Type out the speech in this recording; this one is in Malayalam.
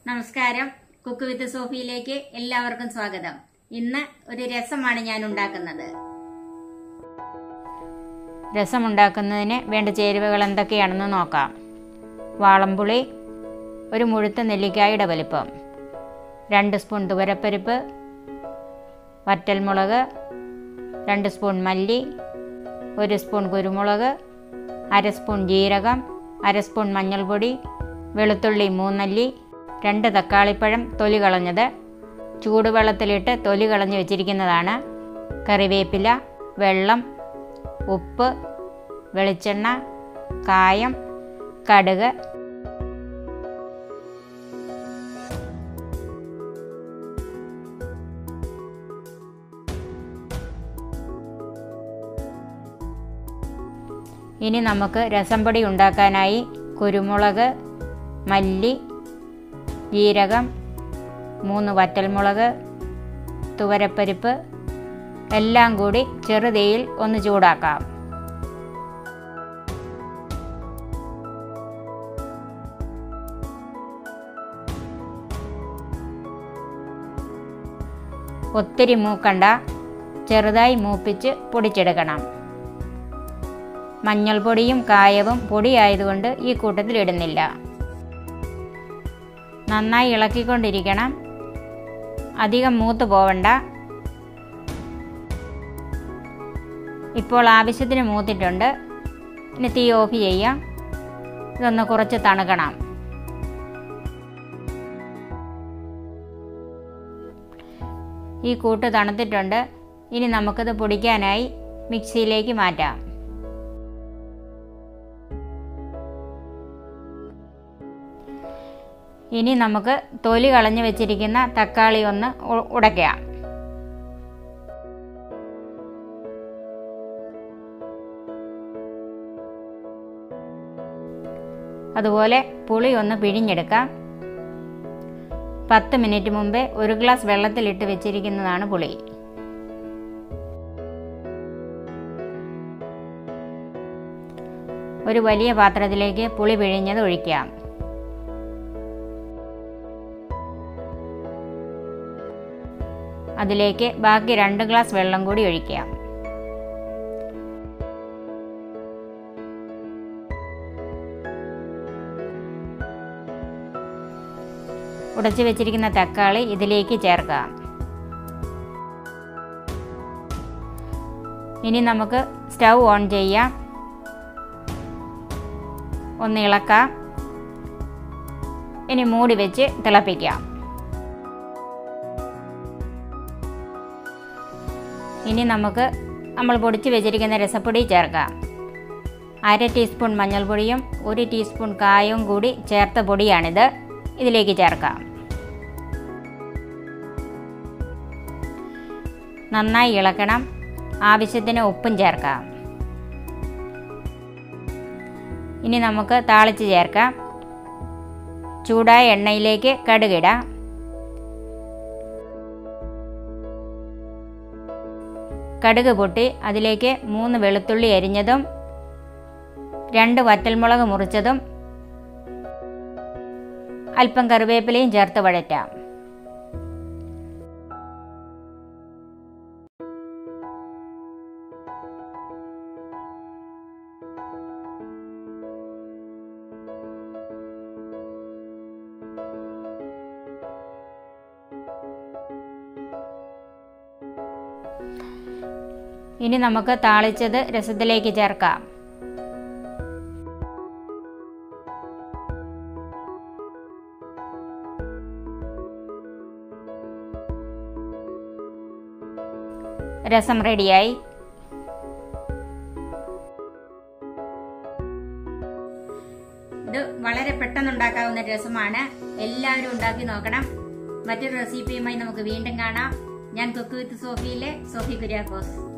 നമസ്കാരം കുക്ക് വിത്ത് സോഫിയിലേക്ക് എല്ലാവർക്കും സ്വാഗതം ഇന്ന് ഒരു രസമാണ് ഞാൻ ഉണ്ടാക്കുന്നത് രസം ഉണ്ടാക്കുന്നതിന് വേണ്ട ചേരുവകൾ എന്തൊക്കെയാണെന്ന് നോക്കാം വാളംപുളി ഒരു മുഴുത്ത നെല്ലിക്കായുടെ വലിപ്പം രണ്ട് സ്പൂൺ തുവരപ്പരിപ്പ് വറ്റൽമുളക് രണ്ട് സ്പൂൺ മല്ലി ഒരു സ്പൂൺ കുരുമുളക് അര സ്പൂൺ ജീരകം അര സ്പൂൺ മഞ്ഞൾപ്പൊടി വെളുത്തുള്ളി മൂന്നല്ലി രണ്ട് തക്കാളിപ്പഴം തൊലി കളഞ്ഞത് ചൂടുവെള്ളത്തിലിട്ട് തൊലി കളഞ്ഞ് വെച്ചിരിക്കുന്നതാണ് കറിവേപ്പില വെള്ളം ഉപ്പ് വെളിച്ചെണ്ണ കായം കടുക് ഇനി നമുക്ക് രസംപൊടി ഉണ്ടാക്കാനായി കുരുമുളക് മല്ലി ജീരകം മൂന്ന് വറ്റൽമുളക് തുവരപ്പരിപ്പ് എല്ലാം കൂടി ചെറുതീയിൽ ഒന്ന് ചൂടാക്കാം ഒത്തിരി മൂക്കണ്ട ചെറുതായി മൂപ്പിച്ച് പൊടിച്ചെടുക്കണം മഞ്ഞൾപ്പൊടിയും കായവും പൊടിയായതുകൊണ്ട് ഈ കൂട്ടത്തിൽ ഇടുന്നില്ല നന്നായി ഇളക്കിക്കൊണ്ടിരിക്കണം അധികം മൂത്ത് പോവണ്ട ഇപ്പോൾ ആവശ്യത്തിന് മൂത്തിട്ടുണ്ട് ഇനി തീ ഓഫ് ചെയ്യാം ഇതൊന്ന് കുറച്ച് തണുക്കണം ഈ കൂട്ട് തണുത്തിട്ടുണ്ട് ഇനി നമുക്കിത് പൊടിക്കാനായി മിക്സിയിലേക്ക് മാറ്റാം ഇനി നമുക്ക് തൊലി കളഞ്ഞു വെച്ചിരിക്കുന്ന തക്കാളി ഒന്ന് ഉ- ഉടയ്ക്കാം അതുപോലെ പുളി ഒന്ന് പിഴിഞ്ഞെടുക്കാം പത്ത് മിനിറ്റ് മുമ്പേ ഒരു ഗ്ലാസ് വെള്ളത്തിലിട്ട് വെച്ചിരിക്കുന്നതാണ് പുളി ഒരു വലിയ പാത്രത്തിലേക്ക് പുളി പിഴിഞ്ഞത് ഒഴിക്കാം അതിലേക്ക് ബാക്കി രണ്ട് ഗ്ലാസ് വെള്ളം കൂടി ഒഴിക്കാം ഉടച്ചു വെച്ചിരിക്കുന്ന തക്കാളി ഇതിലേക്ക് ചേർക്കാം ഇനി നമുക്ക് സ്റ്റൗ ഓൺ ചെയ്യാം ഒന്ന് ഇളക്കാം ഇനി മൂടി വെച്ച് തിളപ്പിക്കാം ഇനി നമുക്ക് നമ്മൾ പൊടിച്ച് വെച്ചിരിക്കുന്ന രസപ്പൊടി ചേർക്കാം അര ടീസ്പൂൺ മഞ്ഞൾപ്പൊടിയും ഒരു ടീസ്പൂൺ കായവും കൂടി ചേർത്ത പൊടിയാണിത് ഇതിലേക്ക് ചേർക്കാം നന്നായി ഇളക്കണം ആവശ്യത്തിന് ഉപ്പും ചേർക്കാം ഇനി നമുക്ക് താളിച്ച് ചേർക്കാം ചൂടായ എണ്ണയിലേക്ക് കടുകിടാം കടുക് പൊട്ടി അതിലേക്ക് മൂന്ന് വെളുത്തുള്ളി അരിഞ്ഞതും രണ്ട് വറ്റൽമുളക് മുറിച്ചതും അല്പം കറിവേപ്പിലയും ചേർത്ത് വഴറ്റാം ഇനി നമുക്ക് താളിച്ചത് രസത്തിലേക്ക് ചേർക്കാം രസം റെഡിയായി ഇത് വളരെ പെട്ടെന്ന് ഉണ്ടാക്കാവുന്ന രസമാണ് എല്ലാവരും ഉണ്ടാക്കി നോക്കണം മറ്റൊരു റെസിപ്പിയുമായി നമുക്ക് വീണ്ടും കാണാം ഞാൻ കുക്ക് വിത്ത് സോഫിയിലെ സോഫി കുര്യാക്കോസ്